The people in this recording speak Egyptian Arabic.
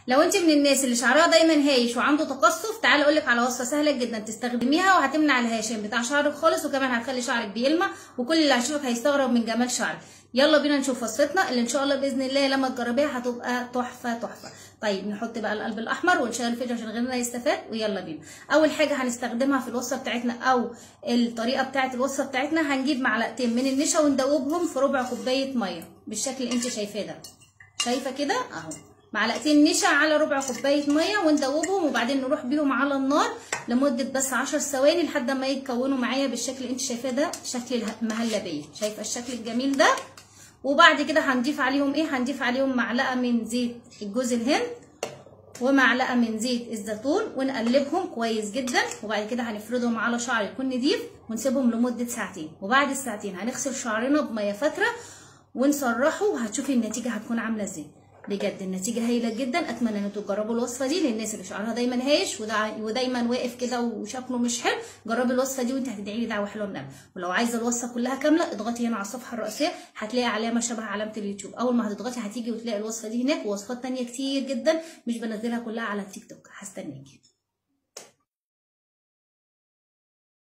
لو انت من الناس اللي شعرها دايما هايش وعنده تقصف تعالى اقول لك على وصفه سهله جدا تستخدميها وهتمنع الهيشان بتاع شعرك خالص وكمان هتخلي شعرك بيلمع وكل اللي هيشوفك هيستغرب من جمال شعرك يلا بينا نشوف وصفتنا اللي ان شاء الله باذن الله لما تجربيها هتبقى تحفه تحفه طيب نحط بقى القلب الاحمر ونشغل الفيديو عشان غيرنا يستفاد ويلا بينا اول حاجه هنستخدمها في الوصفه بتاعتنا او الطريقه بتاعه الوصفه بتاعتنا هنجيب معلقتين من النشا وندوبهم في ربع كوبايه ميه بالشكل اللي انت شايفاه ده شايفه كده اهو معلقتين نشا على ربع كوبايه ميه وندوبهم وبعدين نروح بيهم على النار لمده بس 10 ثواني لحد ما يتكونوا معايا بالشكل اللي انت شايفاه ده شكل المهلبيه شايفه الشكل الجميل ده وبعد كده هنضيف عليهم ايه هنضيف عليهم معلقه من زيت الجوز الهند ومعلقه من زيت الزيتون ونقلبهم كويس جدا وبعد كده هنفردهم على شعر يكون نضيف ونسيبهم لمده ساعتين وبعد الساعتين هنغسل شعرنا بميه فتره ونسرحه وهتشوفي النتيجه هتكون عامله ازاي بجد النتيجه هايله جدا اتمنى ان انتوا تجربوا الوصفه دي للناس اللي شعرها دايما هايش ودايما واقف كده وشكله مش حلو جربي الوصفه دي وانت هتدعي لي دعوه حلوه من قلبك ولو عايزه الوصفه كلها كامله اضغطي هنا على الصفحه الرئيسيه هتلاقي علامه شبه علامه اليوتيوب اول ما هتضغطي هتيجي وتلاقي الوصفه دي هناك ووصفات تانية كتير جدا مش بنزلها كلها على التيك توك هستناكي